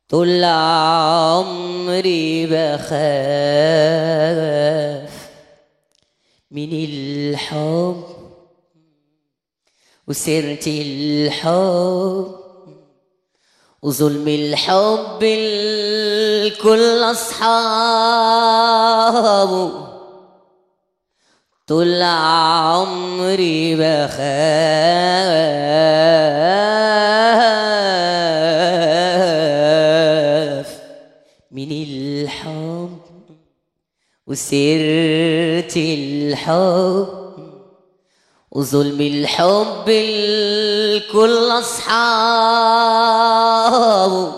طول عمري بخاف من الحب وسيرة الحب وظلم الحب الكل أصحابه طول عمري بخاف من الحب وسيرة الحب وظلم الحب الكل أصحابه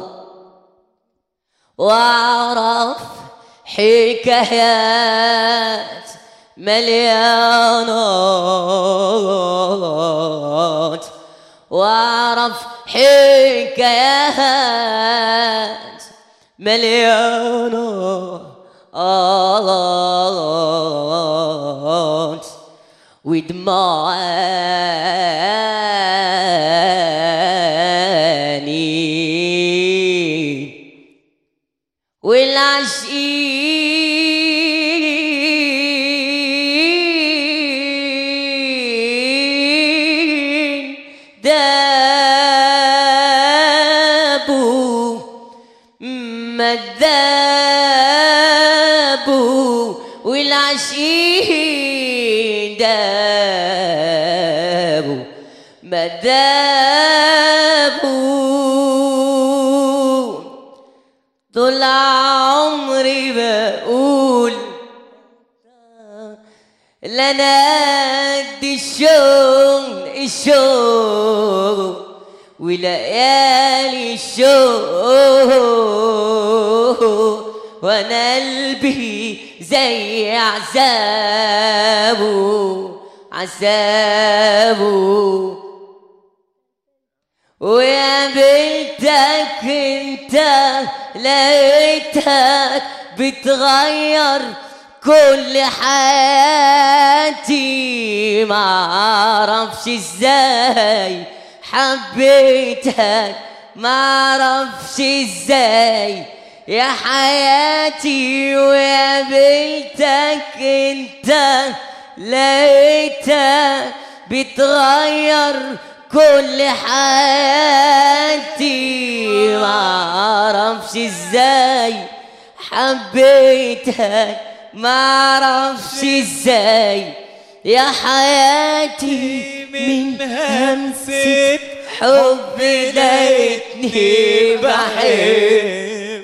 وأعرف حكايات مليانات وأعرف حكايات مليانات ودموعاني والعشقين دابوا ما دابوا والعشقين دابوا ما دابوا طول عمري بقول لنا قد الشوق الشوق وليالي الشوق وانا قلبي زي عذابه عذابه وقابلتك انت لقيتك بتغير كل حياتي معرفش ازاي حبيتك معرفش ازاي يا حياتي وقابلتك انت لقيتك بتغير كل حياتي معرفش ازاي حبيتك معرفش ازاي يا حياتي من همسة حب لقيتني بحب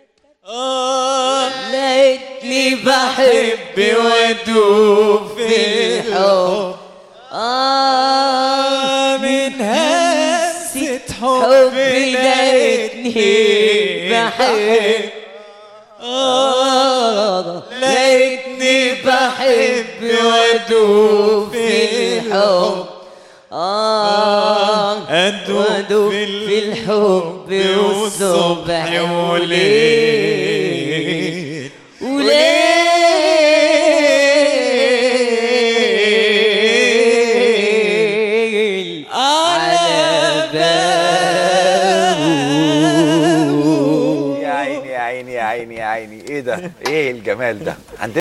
آه لقيتني بحب وادوب في الحب آه من همسة حب حب لقيتني بحب آه لقيتني بحب وادوب في الحب آه أدوب في الحب والصبح وليل وليل على بابه يا عيني يا عيني يا عيني يا عيني ايه ده ايه الجمال ده عندنا